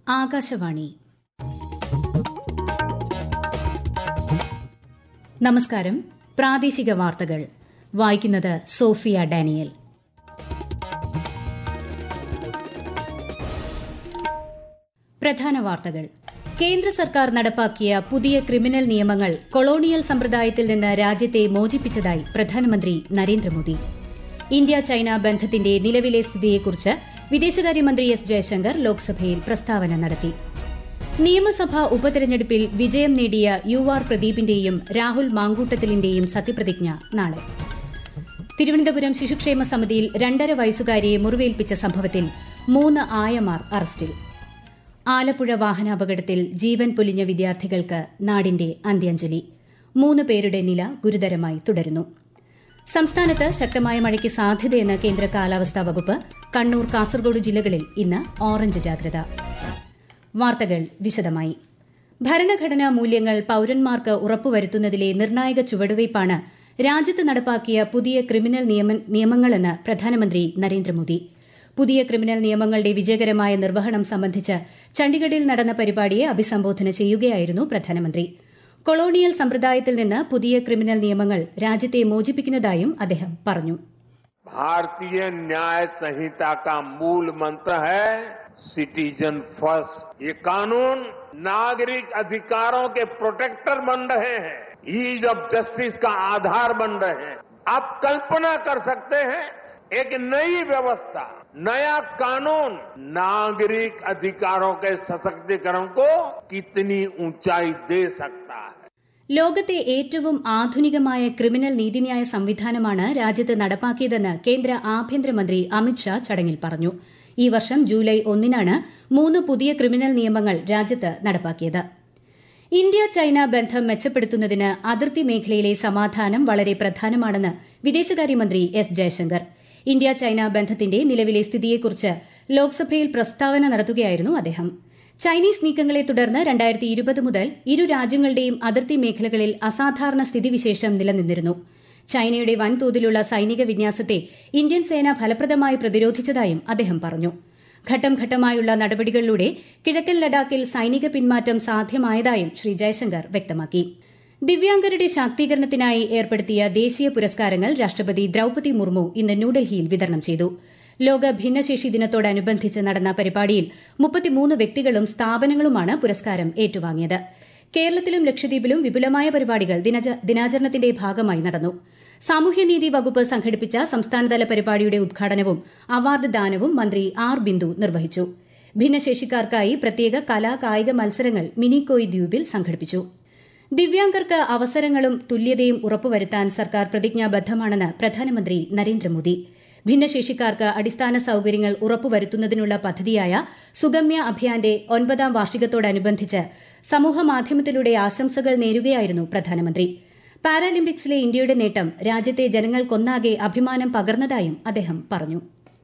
ആകാശവാണി നമസ്കാരം പ്രാദേശിക വാർത്തകൾ വായിക്കുന്നത് സോഫിയ ഡാനിയൽ പ്രധാന വാർത്തകൾ കേന്ദ്ര സർക്കാർ നടപ്പാക്കിയ പുതിയ ക്രിമിനൽ നിയമങ്ങൾ കൊളോണിയൽ സമ്പ്രദായത്തിൽ നിന്ന് രാജ്യത്തെ മോചിപ്പിച്ചതായി പ്രധാനമന്ത്രി നരേന്ദ്രമോദി ഇന്ത്യ ചൈന ബന്ധത്തിന്റെ നിലവിലെ സ്ഥിതിയെക്കുറിച്ച് വിദേശകാര്യമന്ത്രി എസ് ജയശങ്കർ ലോക്സഭയിൽ പ്രസ്താവന നടത്തി നിയമസഭാ ഉപതെരഞ്ഞെടുപ്പിൽ വിജയം നേടിയ യു ആർ പ്രദീപിന്റെയും രാഹുൽ മാങ്കൂട്ടത്തിലിന്റെയും സത്യപ്രതിജ്ഞ നാളെ തിരുവനന്തപുരം ശിശുക്ഷേമ സമിതിയിൽ രണ്ടര വയസ്സുകാരിയെ മുറിവേൽപ്പിച്ച സംഭവത്തിൽ മൂന്ന് ആയമാർ അറസ്റ്റിൽ ആലപ്പുഴ വാഹനാപകടത്തിൽ ജീവൻ പൊലിഞ്ഞ വിദ്യാർത്ഥികൾക്ക് നാടിന്റെ അന്ത്യാഞ്ജലി മൂന്ന് പേരുടെ നില ഗുരുതരമായി തുടരുന്നു സംസ്ഥാനത്ത് ശക്തമായ മഴയ്ക്ക് സാധ്യതയെന്ന് കേന്ദ്ര കാലാവസ്ഥാ വകുപ്പ് കണ്ണൂർ കാസർഗോഡ് ജില്ലകളിൽ ഇന്ന് ഓറഞ്ച് ജാഗ്രത വാർത്തകൾ വിശദമായി ഭരണഘടനാ മൂല്യങ്ങൾ പൌരന്മാർക്ക് ഉറപ്പുവരുത്തുന്നതിലെ നിർണായക ചുവടുവയ്പ്പാണ് രാജ്യത്ത് നടപ്പാക്കിയ പുതിയ ക്രിമിനൽ നിയമങ്ങളെന്ന് പ്രധാനമന്ത്രി നരേന്ദ്രമോദി പുതിയ ക്രിമിനൽ നിയമങ്ങളുടെ വിജയകരമായ നിർവഹണം സംബന്ധിച്ച് ചണ്ഡിഗഡിൽ നടന്ന പരിപാടിയെ അഭിസംബോധന ചെയ്യുകയായിരുന്നു പ്രധാനമന്ത്രി കൊളോണിയൽ സമ്പ്രദായത്തിൽ നിന്ന് പുതിയ ക്രിമിനൽ നിയമങ്ങൾ രാജ്യത്തെ മോചിപ്പിക്കുന്നതായും അദ്ദേഹം പറഞ്ഞു भारतीय न्याय संहिता का मूल मंत्र है सिटीजन फर्स्ट ये कानून नागरिक अधिकारों के प्रोटेक्टर बन रहे हैं ईज ऑफ जस्टिस का आधार बन रहे हैं आप कल्पना कर सकते हैं एक नई व्यवस्था नया कानून नागरिक अधिकारों के सशक्तिकरण को कितनी ऊंचाई दे सकता है ലോകത്തെ ഏറ്റവും ആധുനികമായ ക്രിമിനൽ നീതിന്യായ സംവിധാനമാണ് രാജ്യത്ത് നടപ്പാക്കിയതെന്ന് കേന്ദ്ര ആഭ്യന്തരമന്ത്രി അമിത്ഷാ ചടങ്ങിൽ പറഞ്ഞു ഈ വർഷം ജൂലൈ ഒന്നിനാണ് മൂന്ന് പുതിയ ക്രിമിനൽ നിയമങ്ങൾ രാജ്യത്ത് നടപ്പാക്കിയത് ഇന്ത്യ ചൈന ബന്ധം മെച്ചപ്പെടുത്തുന്നതിന് അതിർത്തി മേഖലയിലെ സമാധാനം വളരെ പ്രധാനമാണെന്ന് വിദേശകാര്യമന്ത്രി എസ് ജയശങ്കർ ഇന്ത്യ ചൈന ബന്ധത്തിന്റെ നിലവിലെ സ്ഥിതിയെക്കുറിച്ച് ലോക്സഭയിൽ പ്രസ്താവന നടത്തുകയായിരുന്നു അദ്ദേഹം ചൈനീസ് നീക്കങ്ങളെ തുടർന്ന് രണ്ടായിരത്തി ഇരുപത് മുതൽ ഇരു രാജ്യങ്ങളുടെയും അതിർത്തി മേഖലകളിൽ അസാധാരണ സ്ഥിതിവിശേഷം നിലനിന്നിരുന്നു ചൈനയുടെ വൻതോതിലുള്ള സൈനിക വിന്യാസത്തെ ഇന്ത്യൻ സേന ഫലപ്രദമായി പ്രതിരോധിച്ചതായും അദ്ദേഹം പറഞ്ഞു ഘട്ടം ഘട്ടമായുള്ള നടപടികളിലൂടെ കിഴക്കൻ ലഡാക്കിൽ സൈനിക പിന്മാറ്റം സാധ്യമായതായും ശ്രീ ജയശങ്കർ വ്യക്തമാക്കി ദിവ്യാംഗരുടെ ശാക്തീകരണത്തിനായി ഏർപ്പെടുത്തിയ ദേശീയ പുരസ്കാരങ്ങൾ രാഷ്ട്രപതി ദ്രൌപതി മുർമു ഇന്ന് ന്യൂഡൽഹിയിൽ വിതരണം ചെയ്തു ലോക ഭിന്നശേഷി ദിനത്തോടനുബന്ധിച്ച് നടന്ന പരിപാടിയിൽ മുപ്പത്തിമൂന്ന് വ്യക്തികളും സ്ഥാപനങ്ങളുമാണ് പുരസ്കാരം ഏറ്റുവാങ്ങിയത് കേരളത്തിലും ലക്ഷദ്വീപിലും വിപുലമായ പരിപാടികൾ ദിനാചരണത്തിന്റെ ഭാഗമായി നടന്നു സാമൂഹ്യനീതി വകുപ്പ് സംഘടിപ്പിച്ച സംസ്ഥാനതല പരിപാടിയുടെ ഉദ്ഘാടനവും അവാർഡ് ദാനവും മന്ത്രി ആർ ബിന്ദു നിർവഹിച്ചു ഭിന്നശേഷിക്കാർക്കായി പ്രത്യേക കലാ കായിക മത്സരങ്ങൾ മിനിക്കോയ് ദ്വീപിൽ സംഘടിപ്പിച്ചു ദിവ്യാംഗർക്ക് അവസരങ്ങളും തുല്യതയും ഉറപ്പുവരുത്താൻ സർക്കാർ പ്രതിജ്ഞാബദ്ധമാണെന്ന് പ്രധാനമന്ത്രി നരേന്ദ്രമോദി ഭിന്നശേഷിക്കാർക്ക് അടിസ്ഥാന സൌകര്യങ്ങൾ ഉറപ്പുവരുത്തുന്നതിനുള്ള പദ്ധതിയായ സുഗമ്യ അഭിയാന്റെ ഒൻപതാം വാർഷികത്തോടനുബന്ധിച്ച് സമൂഹമാധ്യമത്തിലൂടെ ആശംസകൾ നേരുകയായിരുന്നു പ്രധാനമന്ത്രി പാരാലിമ്പിക്സിലെ ഇന്ത്യയുടെ നേട്ടം രാജ്യത്തെ ജനങ്ങൾക്കൊന്നാകെ അഭിമാനം പകർന്നതായും അദ്ദേഹം പറഞ്ഞു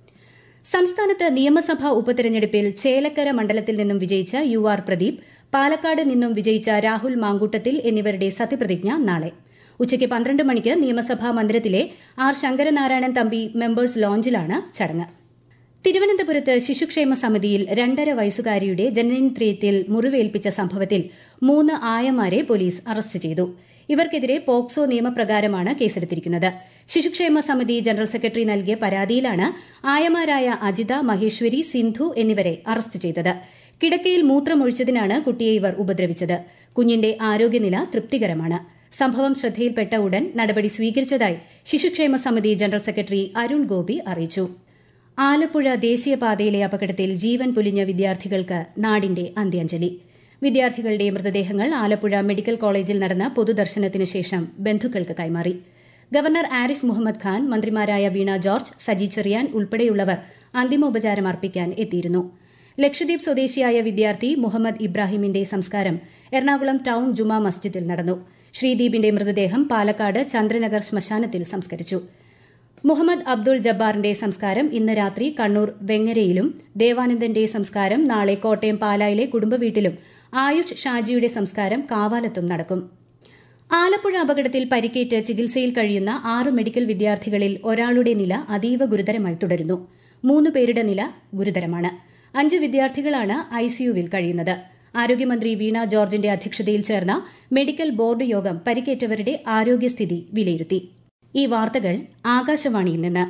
സംസ്ഥാനത്ത് നിയമസഭാ ഉപതെരഞ്ഞെടുപ്പിൽ ചേലക്കര മണ്ഡലത്തിൽ നിന്നും വിജയിച്ച യു ആർ പ്രദീപ് പാലക്കാട് നിന്നും വിജയിച്ച രാഹുൽ മാങ്കൂട്ടത്തിൽ എന്നിവരുടെ സത്യപ്രതിജ്ഞ നാളെ ഉച്ചയ്ക്ക് പന്ത്രണ്ട് മണിക്ക് നിയമസഭാ മന്ദിരത്തിലെ ആർ ശങ്കരനാരായണൻ തമ്പി മെമ്പേഴ്സ് ലോഞ്ചിലാണ് ചടങ്ങ് തിരുവനന്തപുരത്ത് ശിശുക്ഷേമ സമിതിയിൽ രണ്ടര വയസ്സുകാരിയുടെ ജനനേന്ദ്രിയത്തിൽ മുറിവേൽപ്പിച്ച സംഭവത്തിൽ മൂന്ന് ആയമാരെ പോലീസ് അറസ്റ്റ് ചെയ്തു ഇവർക്കെതിരെ പോക്സോ നിയമപ്രകാരമാണ് കേസെടുത്തിരിക്കുന്നത് ശിശുക്ഷേമ സമിതി ജനറൽ സെക്രട്ടറി നൽകിയ പരാതിയിലാണ് ആയമാരായ അജിത മഹേശ്വരി സിന്ധു എന്നിവരെ അറസ്റ്റ് ചെയ്തത് കിടക്കയിൽ മൂത്രമൊഴിച്ചതിനാണ് കുട്ടിയെ ഇവർ ഉപദ്രവിച്ചത് കുഞ്ഞിന്റെ ആരോഗ്യനില തൃപ്തികരമാണ് സംഭവം ശ്രദ്ധയിൽപ്പെട്ട ഉടൻ നടപടി സ്വീകരിച്ചതായി ശിശുക്ഷേമ സമിതി ജനറൽ സെക്രട്ടറി അരുൺ ഗോപി അറിയിച്ചു ആലപ്പുഴ ദേശീയപാതയിലെ അപകടത്തിൽ ജീവൻ പൊലിഞ്ഞ വിദ്യാർത്ഥികൾക്ക് നാടിന്റെ അന്ത്യാഞ്ജലി വിദ്യാർത്ഥികളുടെ മൃതദേഹങ്ങൾ ആലപ്പുഴ മെഡിക്കൽ കോളേജിൽ നടന്ന പൊതുദർശനത്തിനു ശേഷം ബന്ധുക്കൾക്ക് കൈമാറി ഗവർണർ ആരിഫ് മുഹമ്മദ് ഖാൻ മന്ത്രിമാരായ വീണ ജോർജ് സജി ചെറിയാൻ ഉൾപ്പെടെയുള്ളവർ അന്തിമോപചാരം അർപ്പിക്കാൻ എത്തിയിരുന്നു ലക്ഷദ്വീപ് സ്വദേശിയായ വിദ്യാർത്ഥി മുഹമ്മദ് ഇബ്രാഹിമിന്റെ സംസ്കാരം എറണാകുളം ടൌൺ ജുമാ മസ്ജിദിൽ നടന്നു ശ്രീദീപിന്റെ മൃതദേഹം പാലക്കാട് ചന്ദ്രനഗർ ശ്മശാനത്തിൽ സംസ്കരിച്ചു മുഹമ്മദ് അബ്ദുൾ ജബ്ബാറിന്റെ സംസ്കാരം ഇന്ന് രാത്രി കണ്ണൂർ വെങ്ങരയിലും ദേവാനന്ദന്റെ സംസ്കാരം നാളെ കോട്ടയം പാലായിലെ കുടുംബവീട്ടിലും ആയുഷ് ഷാജിയുടെ സംസ്കാരം കാവാലത്തും നടക്കും ആലപ്പുഴ അപകടത്തിൽ പരിക്കേറ്റ് ചികിത്സയിൽ കഴിയുന്ന ആറ് മെഡിക്കൽ വിദ്യാർത്ഥികളിൽ ഒരാളുടെ നില അതീവ ഗുരുതരമായി തുടരുന്നു മൂന്ന് പേരുടെ നില ഗുരുതരമാണ് അഞ്ച് വിദ്യാർത്ഥികളാണ് ഐസിയുവിൽ കഴിയുന്നത് ആരോഗ്യമന്ത്രി വീണ ജോർജിന്റെ അധ്യക്ഷതയിൽ ചേർന്ന മെഡിക്കൽ ബോർഡ് യോഗം പരിക്കേറ്റവരുടെ ആരോഗ്യസ്ഥിതി വിലയിരുത്തി ഈ വാർത്തകൾ ആകാശവാണിയിൽ നിന്ന്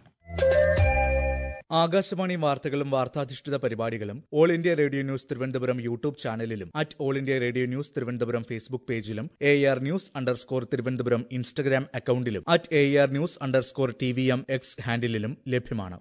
ആകാശവാണി വാർത്തകളും വാർത്താധിഷ്ഠിത പരിപാടികളും All India Radio news Thiruvananthapuram YouTube ചാനലിലും at All India Radio news Thiruvananthapuram Facebook പേജിലും A R news underscore Thiruvananthapuram Instagram അക്കൌണ്ടിലും at A R news underscore T V M X ഹാൻഡിലും ലഭ്യമാണ്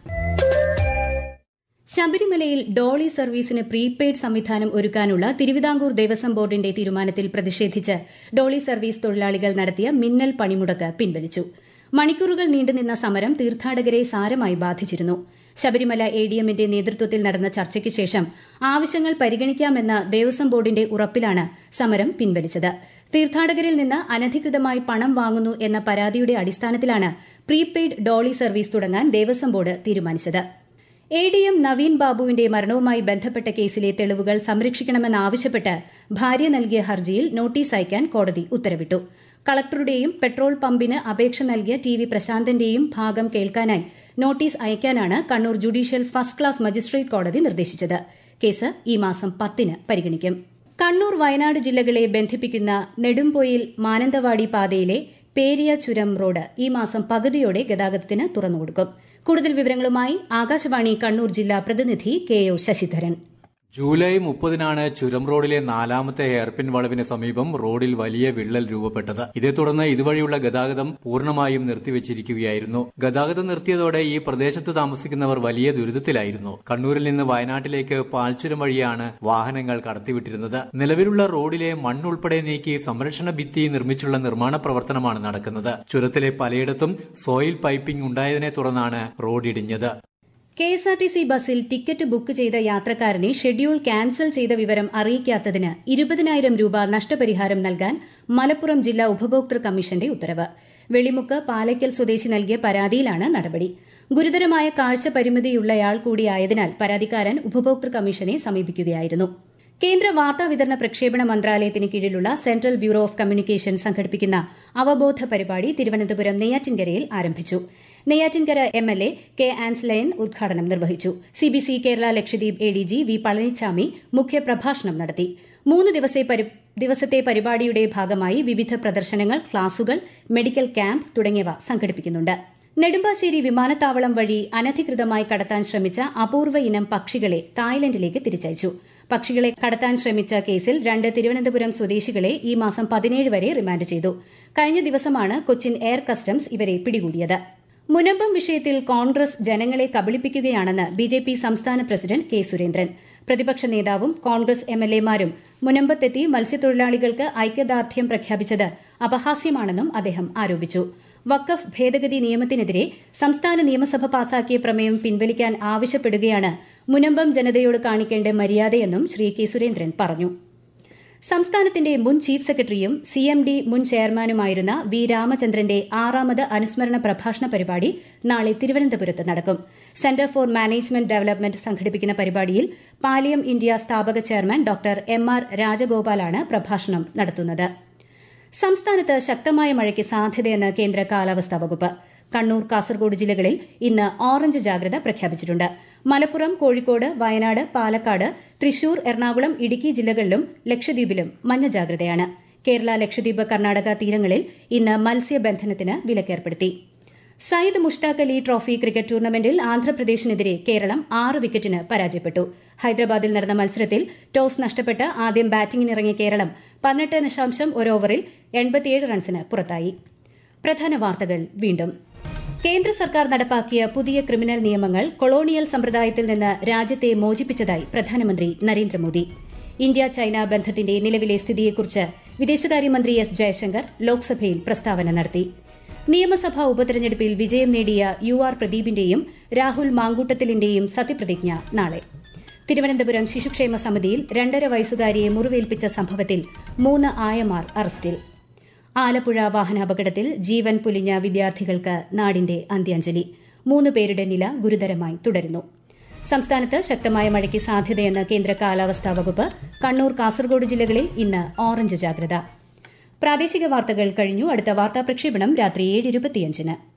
ശബരിമലയിൽ ഡോളി സർവീസിന് പ്രീപെയ്ഡ് സംവിധാനം ഒരുക്കാനുള്ള തിരുവിതാംകൂർ ദേവസ്വം ബോർഡിന്റെ തീരുമാനത്തിൽ പ്രതിഷേധിച്ച് ഡോളി സർവീസ് തൊഴിലാളികൾ നടത്തിയ മിന്നൽ പണിമുടക്ക് പിൻവലിച്ചു മണിക്കൂറുകൾ നീണ്ടുനിന്ന സമരം തീർത്ഥാടകരെ സാരമായി ബാധിച്ചിരുന്നു ശബരിമല എ ഡി എമ്മിന്റെ നേതൃത്വത്തിൽ നടന്ന ചർച്ചയ്ക്ക് ശേഷം ആവശ്യങ്ങൾ പരിഗണിക്കാമെന്ന ദേവസ്വം ബോർഡിന്റെ ഉറപ്പിലാണ് സമരം പിൻവലിച്ചത് തീർത്ഥാടകരിൽ നിന്ന് അനധികൃതമായി പണം വാങ്ങുന്നു എന്ന പരാതിയുടെ അടിസ്ഥാനത്തിലാണ് പ്രീപെയ്ഡ് ഡോളി സർവീസ് തുടങ്ങാൻ ദേവസ്വം ബോർഡ് തീരുമാനിച്ചത് എ ഡി എം നവീൻ ബാബുവിന്റെ മരണവുമായി ബന്ധപ്പെട്ട കേസിലെ തെളിവുകൾ സംരക്ഷിക്കണമെന്നാവശ്യപ്പെട്ട് ഭാര്യ നൽകിയ ഹർജിയിൽ നോട്ടീസ് അയക്കാൻ കോടതി ഉത്തരവിട്ടു കളക്ടറുടെയും പെട്രോൾ പമ്പിന് അപേക്ഷ നൽകിയ ടി വി പ്രശാന്തന്റെയും ഭാഗം കേൾക്കാനായി നോട്ടീസ് അയക്കാനാണ് Kannur judicial first class magistrate കോടതി നിർദ്ദേശിച്ചത് കേസ് ഈ മാസം പത്തിന് പരിഗണിക്കും കണ്ണൂർ വയനാട് ജില്ലകളെ ബന്ധിപ്പിക്കുന്ന നെടുംപൊയിൽ മാനന്തവാടി പാതയിലെ പേരിയ ചുരം റോഡ് ഈ മാസം പകുതിയോടെ ഗതാഗതത്തിന് തുറന്നുകൊടുക്കും കൂടുതൽ വിവരങ്ങളുമായി ആകാശവാണി കണ്ണൂർ ജില്ലാ പ്രതിനിധി കെ ഒ ശശിധരൻ ജൂലൈ മുപ്പതിനാണ് ചുരം റോഡിലെ നാലാമത്തെ ഹെയർപിൻ വളവിന് സമീപം റോഡിൽ വലിയ വിള്ളൽ രൂപപ്പെട്ടത് ഇതേ തുടർന്ന് ഇതുവഴിയുള്ള ഗതാഗതം പൂർണ്ണമായും നിർത്തിവച്ചിരിക്കുകയായിരുന്നു ഗതാഗതം നിർത്തിയതോടെ ഈ പ്രദേശത്ത് താമസിക്കുന്നവർ വലിയ ദുരിതത്തിലായിരുന്നു കണ്ണൂരിൽ നിന്ന് വയനാട്ടിലേക്ക് പാൽച്ചുരം വഴിയാണ് വാഹനങ്ങൾ കടത്തിവിട്ടിരുന്നത് നിലവിലുള്ള റോഡിലെ മണ്ണുൾപ്പെടെ നീക്കി സംരക്ഷണ ഭിത്തി നിർമ്മിച്ചുള്ള നിർമ്മാണ പ്രവർത്തനമാണ് നടക്കുന്നത് ചുരത്തിലെ പലയിടത്തും സോയിൽ പൈപ്പിംഗ് ഉണ്ടായതിനെ തുടർന്നാണ് റോഡ് ഇടിഞ്ഞത് K S R T C ബസ്സിൽ ടിക്കറ്റ് ബുക്ക് ചെയ്ത യാത്രക്കാരനെ ഷെഡ്യൂൾ ക്യാൻസൽ ചെയ്ത വിവരം അറിയിക്കാത്തതിന് ഇരുപതിനായിരം രൂപ നഷ്ടപരിഹാരം നൽകാൻ മലപ്പുറം ജില്ലാ ഉപഭോക്തൃ കമ്മീഷന്റെ ഉത്തരവ് വെളിമുക്ക് പാലയ്ക്കൽ സ്വദേശി നൽകിയ പരാതിയിലാണ് നടപടി ഗുരുതരമായ കാഴ്ച പരിമിതിയുള്ളയാൾ കൂടിയായതിനാൽ പരാതിക്കാരൻ ഉപഭോക്തൃ കമ്മീഷനെ സമീപിക്കുകയായിരുന്നു കേന്ദ്ര വാർത്താവിതരണ പ്രക്ഷേപണ മന്ത്രാലയത്തിന് കീഴിലുള്ള സെൻട്രൽ ബ്യൂറോ ഓഫ് കമ്മ്യൂണിക്കേഷൻ സംഘടിപ്പിക്കുന്ന അവബോധ പരിപാടി തിരുവനന്തപുരം നെയ്യാറ്റിൻകരയിൽ ആരംഭിച്ചു Neyyattinkara M L A K Ansalan ഉദ്ഘാടനം നിർവഹിച്ചു CBC Kerala Lakshadweep A D G V Palanichami മുഖ്യപ്രഭാഷണം നടത്തി മൂന്ന് ദിവസത്തെ പരിപാടിയുടെ ഭാഗമായി വിവിധ പ്രദർശനങ്ങൾ ക്ലാസുകൾ മെഡിക്കൽ ക്യാമ്പ് തുടങ്ങിയവ സംഘടിപ്പിക്കുന്നുണ്ട് നെടുമ്പാശ്ശേരി വിമാനത്താവളം വഴി അനധികൃതമായി കടത്താൻ ശ്രമിച്ച അപൂർവ ഇനം പക്ഷികളെ തായ്ലൻഡിലേക്ക് തിരിച്ചയച്ചു പക്ഷികളെ കടത്താൻ ശ്രമിച്ച കേസിൽ രണ്ട് തിരുവനന്തപുരം സ്വദേശികളെ ഈ മാസം പതിനേഴ് വരെ റിമാൻഡ് ചെയ്തു കഴിഞ്ഞ ദിവസമാണ് കൊച്ചിൻ എയർ കസ്റ്റംസ് ഇവരെ പിടികൂടിയത് മുനമ്പം വിഷയത്തിൽ കോൺഗ്രസ് ജനങ്ങളെ കബളിപ്പിക്കുകയാണെന്ന് ബി ജെ പി സംസ്ഥാന പ്രസിഡന്റ് കെ സുരേന്ദ്രൻ പ്രതിപക്ഷ നേതാവും കോൺഗ്രസ് എം എൽ എമാരും മുനമ്പത്തെത്തി മത്സ്യത്തൊഴിലാളികൾക്ക് ഐക്യദാർഢ്യം പ്രഖ്യാപിച്ചത് അപഹാസ്യമാണെന്നും അദ്ദേഹം ആരോപിച്ചു വഖഫ് ഭേദഗതി നിയമത്തിനെതിരെ സംസ്ഥാന നിയമസഭ പാസാക്കിയ പ്രമേയം പിൻവലിക്കാൻ ആവശ്യപ്പെടുകയാണ് മുനമ്പം ജനതയോട് കാണിക്കേണ്ട മര്യാദയെന്നും ശ്രീ കെ സുരേന്ദ്രൻ പറഞ്ഞു സംസ്ഥാനത്തിന്റെ മുൻ ചീഫ് സെക്രട്ടറിയും സി എം ഡി മുൻ ചെയർമാനുമായിരുന്ന വി രാമചന്ദ്രന്റെ ആറാമത് അനുസ്മരണ പ്രഭാഷണ പരിപാടി നാളെ തിരുവനന്തപുരത്ത് നടക്കും സെന്റർ ഫോർ മാനേജ്മെന്റ് ഡെവലപ്മെന്റ് സംഘടിപ്പിക്കുന്ന പരിപാടിയിൽ പാലിയം ഇന്ത്യ സ്ഥാപക ചെയർമാൻ ഡോക്ടർ എം ആർ രാജഗോപാലാണ് പ്രഭാഷണം നടത്തുന്നത് സംസ്ഥാനത്ത് ശക്തമായ മഴയ്ക്ക് സാധ്യതയെന്ന് കേന്ദ്ര കാലാവസ്ഥാ വകുപ്പ് കണ്ണൂർ കാസർഗോഡ് ജില്ലകളിൽ ഇന്ന് ഓറഞ്ച് ജാഗ്രത പ്രഖ്യാപിച്ചിട്ടുണ്ട് മലപ്പുറം കോഴിക്കോട് വയനാട് പാലക്കാട് തൃശൂർ എറണാകുളം ഇടുക്കി ജില്ലകളിലും ലക്ഷദ്വീപിലും മഞ്ഞ ജാഗ്രതയാണ് കേരള ലക്ഷദ്വീപ് കർണാടക തീരങ്ങളിൽ ഇന്ന് മത്സ്യബന്ധനത്തിന് വിലക്കേർപ്പെടുത്തി സയ്യിദ് മുഷ്താഖ് അലി ട്രോഫി ക്രിക്കറ്റ് ടൂർണമെന്റിൽ ആന്ധ്രാപ്രദേശിനെതിരെ കേരളം ആറ് വിക്കറ്റിന് പരാജയപ്പെട്ടു ഹൈദരാബാദിൽ നടന്ന മത്സരത്തിൽ ടോസ് നഷ്ടപ്പെട്ട് ആദ്യം ബാറ്റിംഗിനിറങ്ങിയ കേരളം പതിനെട്ട് ദശാംശം ഒരു ഓവറിൽ എൺപത്തിയേഴ് റൺസിന് പുറത്തായി പ്രധാന വാർത്തകൾ വീണ്ടും കേന്ദ്ര സർക്കാർ നടപ്പാക്കിയ പുതിയ ക്രിമിനൽ നിയമങ്ങൾ കൊളോണിയൽ സമ്പ്രദായത്തിൽ നിന്ന് രാജ്യത്തെ മോചിപ്പിച്ചതായി പ്രധാനമന്ത്രി നരേന്ദ്രമോദി ഇന്ത്യ ചൈന ബന്ധത്തിന്റെ നിലവിലെ സ്ഥിതിയെക്കുറിച്ച് വിദേശകാര്യമന്ത്രി എസ് ജയശങ്കർ ലോക്സഭയിൽ പ്രസ്താവന നടത്തി നിയമസഭാ ഉപതെരഞ്ഞെടുപ്പിൽ വിജയം നേടിയ യു ആർ പ്രദീപിന്റെയും രാഹുൽ മാങ്കൂട്ടത്തിലിന്റെയും സത്യപ്രതിജ്ഞ നാളെ തിരുവനന്തപുരം ശിശുക്ഷേമ സമിതിയിൽ രണ്ടര വയസ്സുകാരിയെ മുറിവേൽപ്പിച്ച സംഭവത്തിൽ മൂന്ന് ആയമാർ അറസ്റ്റിൽ ആലപ്പുഴ വാഹനാപകടത്തിൽ ജീവൻ പൊലിഞ്ഞ വിദ്യാർത്ഥികൾക്ക് നാടിന്റെ അന്ത്യാഞ്ജലി മൂന്ന് പേരുടെ നില ഗുരുതരമായി തുടരുന്നു സംസ്ഥാനത്ത് ശക്തമായ മഴയ്ക്ക് സാധ്യതയെന്ന് കേന്ദ്ര കാലാവസ്ഥാ വകുപ്പ് കണ്ണൂർ കാസർഗോഡ് ജില്ലകളിൽ ഇന്ന് ഓറഞ്ച് ജാഗ്രത പ്രാദേശിക വാർത്തകൾ കഴിഞ്ഞു അടുത്ത വാർത്താ പ്രക്ഷേപണം രാത്രി ഏഴ് ഇരുപത്തിയഞ്ചിന്